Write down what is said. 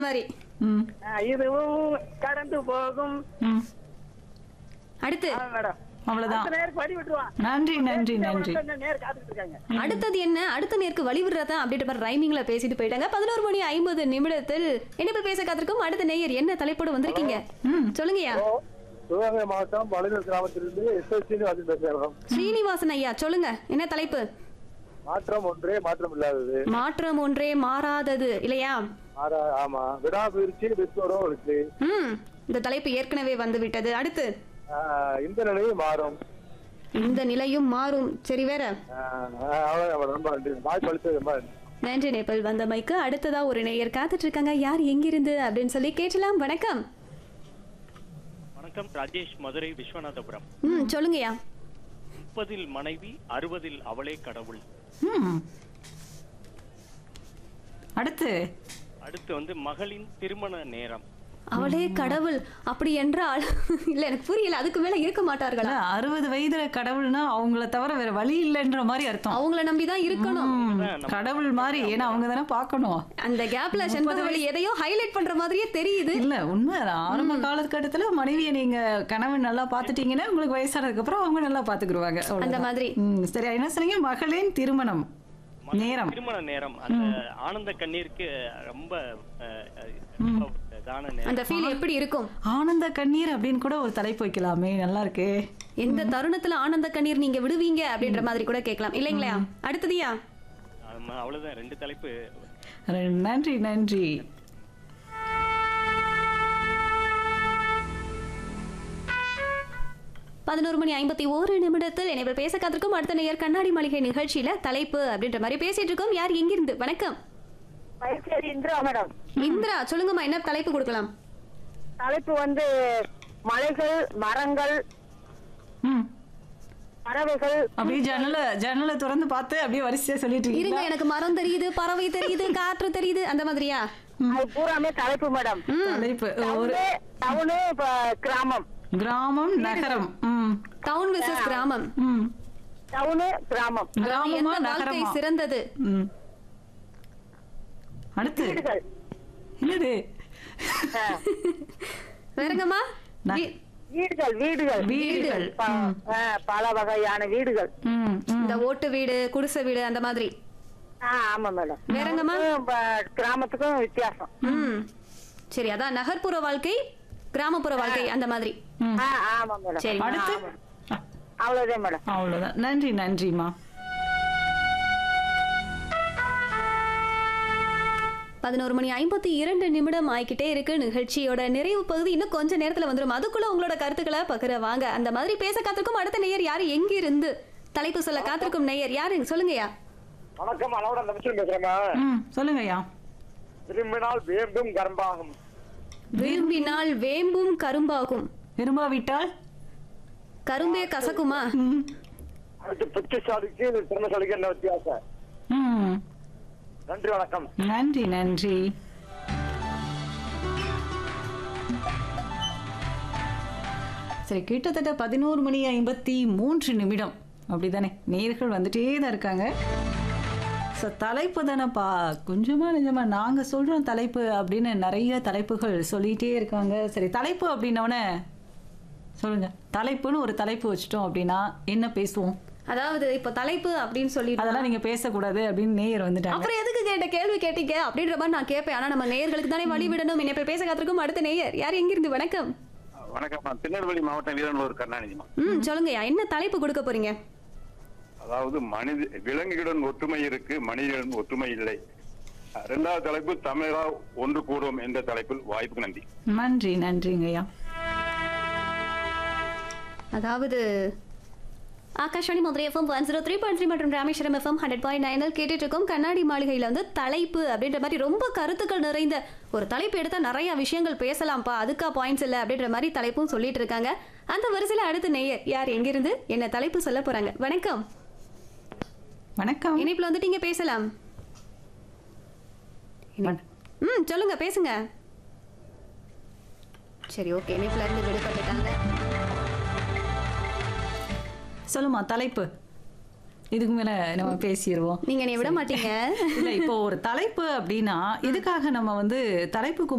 மாதிரி ம் ஆ, இதுவும் கடந்து போகும் ம் அடுத்து ஆ, மேடம் அவ்வளவுதான் அடுத்த நேருக்கு வழி விட்டுருவான் நன்றி நன்றி நன்றி நேர் காத்துட்டு இருக்காங்க அடுத்தது என்ன அடுத்த நேருக்கு வழி விடுறதா அப்படின்ற மாதிரி ரைமிங்ல பேசிட்டு போயிட்டாங்க பதினோரு மணி ஐம்பது நிமிடத்தில் இணைப்பு பேச காத்திருக்கும் அடுத்த நேயர் என்ன தலைப்போடு வந்திருக்கீங்க ம் சொல்லுங்கய்யா சிவகங்கை மாவட்டம் மலையூர் கிராமத்திலிருந்து எஸ்எஸ்சின்னு வந்து பேசுகிறோம் ஸ்ரீனிவாசன் ஐயா சொல்லுங்க என்ன தலைப்பு மாற்றம் ஒன்றே மாற்றம் இல்லாதது மாற்றம் ஒன்றே மாறாதது இல்லையா ஆறா ஆமா விடாமுயற்சி வெற்றோடும் இருக்கு ம் இந்த தலைப்பு ஏற்கனவே வந்து விட்டது அடுத்து ஆஹ் இந்த நிலையும் மாறும் இந்த நிலையும் மாறும் சரி வேற ஆஹ் ஆஹ் அவ்வளவுதான் ரொம்ப நன்றி வாய்ப்பு அளித்தது ரொம்ப நன்றி நன்றி நேபல் வந்தமைக்கு அடுத்ததா ஒரு நேயர் காத்துட்டு இருக்காங்க யார் எங்கிருந்து அப்படின்னு சொல்லி கேட்டலாம் வணக்கம் வணக்கம் ராஜேஷ் மதுரை விஸ்வநாதபுரம் ம் சொல்லுங்கய்யா முப்பதில் மனைவி அறுபதில் அவளே கடவுள் ம் அடுத்து அடுத்து வந்து மகளின் திருமண நேரம் அவளே கடவுள் அப்படி என்றால் இல்ல எனக்கு புரியல அதுக்கு மேல இருக்க மாட்டார்களா அதான் அறுபது வயதுல கடவுள்னா அவங்கள தவிர வேற வழி இல்லைன்ற மாதிரி அர்த்தம் அவங்கள நம்பிதான் இருக்கணும் ம், கடவுள் மாதிரி ஏன்னா அவங்க தானே பார்க்கணும் அந்த கேப்ல செண்பகவழி எதையோ ஹைலைட் பண்ற மாதிரியே தெரியுது இல்ல உண்மை ஆரம்ப காலகட்டத்துல மனைவியை நீங்க கணவன் நல்லா பாத்துட்டீங்கன்னா உங்களுக்கு வயசானதுக்கு அப்புறம் அவங்க நல்லா பாத்துக்கிடுவாங்க அந்த அவ்வளவுதான். மாதிரி ம், சரி என்ன சொன்னீங்க மகளின் திருமணம் மகளின் நேரம் திருமண நேரம் அந்த ஆனந்த கண்ணீருக்கு ரொம்ப அஹ், அஹ், ரொம்ப இதான நேரம் அந்த ஃபீல் எப்படி இருக்கும் ஆனந்த கண்ணீர் அப்படின்னு கூட ஒரு தலைப்பு வைக்கலாமே நல்லா இருக்கு எந்த தருணத்துல ஆனந்த கண்ணீர் நீங்க விடுவீங்க அப்படின்ற மாதிரி கூட கேட்கலாம் இல்லைங்களா அடுத்ததுயா ஆமா, அவ்வளவுதான் ரெண்டு தலைப்பு நன்றி நன்றி பதினோரு மணி ஐம்பத்தி ஓரு நிமிடத்தில் என்னை பேச காத்திருக்கும் அடுத்த நேயர் கண்ணாடி மாளிகை நிகழ்ச்சியில தலைப்பு அப்படின்ற மாதிரி பேசிட்டு இருக்கோம் யார் எங்கிருந்து வணக்கம் பயிற்சி இந்திரா மேடம் இந்திரா சொல்லுங்கம்மா என்ன தலைப்பு கொடுக்கலாம் தலைப்பு வந்து மலைகள் மரங்கள் ம் பறவைகள் அப்படியே ஜன்னல ஜன்னலை திறந்து பார்த்து அப்படியே வரிசையா சொல்லிட்டு இருங்க இருக்கீங்களா எனக்கு மரம் தெரியுது பறவை தெரியுது காற்று தெரியுது அந்த மாதிரியா அது பூராமே தலைப்பு மேடம் தலைப்பு ஒரு டவுனு இப்ப கிராமம் கிராமம் நகரம் ம் டவுன் விசஸ் கிராமம் ம் டவுனு கிராமம் அதாவது கிராமமா எந்த வாழ்க்கை நகரமா சிறந்தது ம் அடுத்து வீடுகள் என்னது ஆ, வேறங்கம்மா ந- வீ- வீடுகள் வீடுகள் வீடுகள் ப- ஆ, பல வகையான வீடுகள் ம் ம் இந்த ஓட்டு வீடு குடிசை வீடு அந்த மாதிரி ஆ ஆமா மேடம் வேறங்கம்மா? அதுக்கும் ப- கிராமத்துக்கும் வித்தியாசம் ம் சரி அதான் நகர்ப்புற வாழ்க்கை கிராமப்புற வாழ்க்கை அந்த மாதிரி ஆ ஆமா மேடம் சரி அடுத்து அவ்வளவுதான் மேடம் அவ்வளவுதான் நன்றி நன்றிம்மா பதினோரு மணி ஐம்பத்தி இரண்டு நிமிடம் ஆகிக்கிட்டே இருக்கு நிகழ்ச்சியோட நிறைவு பகுதி இன்னும் கொஞ்ச நேரத்துல வந்துடும் அதுக்குள்ள உங்களோட கருத்துக்களை பகிர வாங்க அந்த மாதிரி பேச காத்திருக்கும் அடுத்த நேயர் யாரு எங்கிருந்து தலைப்பு சொல்ல காத்திருக்கும் நேயர் யாரு சொல்லுங்கய்யா வணக்கம் அளவோட நிமிஷம் பேசுறேங்க ம் சொல்லுங்கய்யா திரும்பினால் வேம்பும் கரம்பாகும் விரும்பினால் வேம்பும் கரும்பாகும் விரும்பாவிட்டால் கரும்பே கசக்குமா ம் அடுத்து புத்திசாலிக்கு திறமைசாலிக்கு என்ன வித்தியாசம் ம் நன்றி வணக்கம் நன்றி நன்றி சரி கிட்டத்தட்ட பதினோரு மணி ஐம்பத்தி மூன்று நிமிடம் அப்படிதானே நேர்கள் வந்துட்டே தான் இருக்காங்க ஸோ தலைப்பு தானேப்பா கொஞ்சமா நிஜமா நாங்கள் சொல்கிறோம் தலைப்பு அப்படின்னு நிறைய தலைப்புகள் சொல்லிகிட்டே இருக்காங்க சரி தலைப்பு அப்படின்னோடனே சொல்லுங்க தலைப்புன்னு ஒரு தலைப்பு வச்சிட்டோம் அப்படின்னா என்ன பேசுவோம் அதாவது இப்ப தலைப்பு அப்படின்னு சொல்லி அதெல்லாம் நீங்கள் பேசக்கூடாது அப்படின்னு நேயர் வந்துட்டாங்க அப்புறம் எதுக்கு கேட்ட கேள்வி கேட்டீங்க அப்படின்ற மாதிரி நான் கேட்பேன் ஆனா நம்ம நேயர்களுக்கு தானே வழி விடணும் என்ன பேச காத்திருக்கும் அடுத்த நேயர் யார் எங்கிருந்து வணக்கம் வணக்கம் நான் திருநெல்வேலி மாவட்டம் வீரநல்லூர் கருணாநிதிமா ம் சொல்லுங்கய்யா என்ன தலைப்பு கொடுக்க போறீங்க அதாவது மனித விலங்குகளுடன் ஒற்றுமை இருக்கு மனிதனுடன் ஒற்றுமை இல்லை இரண்டாவது தலைப்பு தமிழா ஒன்று கூடும் என்ற தலைப்பில் வாய்ப்புக்கு நன்றி நன்றி நன்றிங்கய்யா அதாவது Akashvani Madurai FM one zero three point three மற்றும் ராமேஸ்வரம் எஃப்எம் ஹண்ட்ரட் பாயிண்ட் நைனில் கேட்டுட்டு இருக்கோம் கண்ணாடி மாளிகையில் வந்து தலைப்பு அப்படின்ற மாதிரி ரொம்ப கருத்துக்கள் நிறைந்த ஒரு தலைப்பு எடுத்தால் நிறைய விஷயங்கள் பேசலாம்ப்பா அதுக்கா பாயிண்ட்ஸ் இல்லை அப்படின்ற மாதிரி தலைப்பும் சொல்லிட்டு இருக்காங்க அந்த வரிசையில் அடுத்த நேயர் யார் எங்கிருந்து என்ன தலைப்பு சொல்ல போறாங்க வணக்கம் வணக்கம் இணைப்பில் வந்துட்டு இங்கே பேசலாம் வண- ம் சொல்லுங்க பேசுங்க சரி ஓகே இணைப்புல இருந்து விடுபட்டுட்டாங்க சொல்லுமா தலைப்பு இதுக்கு மேல நம்ம பேசிடுவோம் நீங்க என்னை விட மாட்டீங்க இல்ல இப்போ ஒரு தலைப்பு அப்படின்னா எதுக்காக நம்ம வந்து தலைப்புக்கு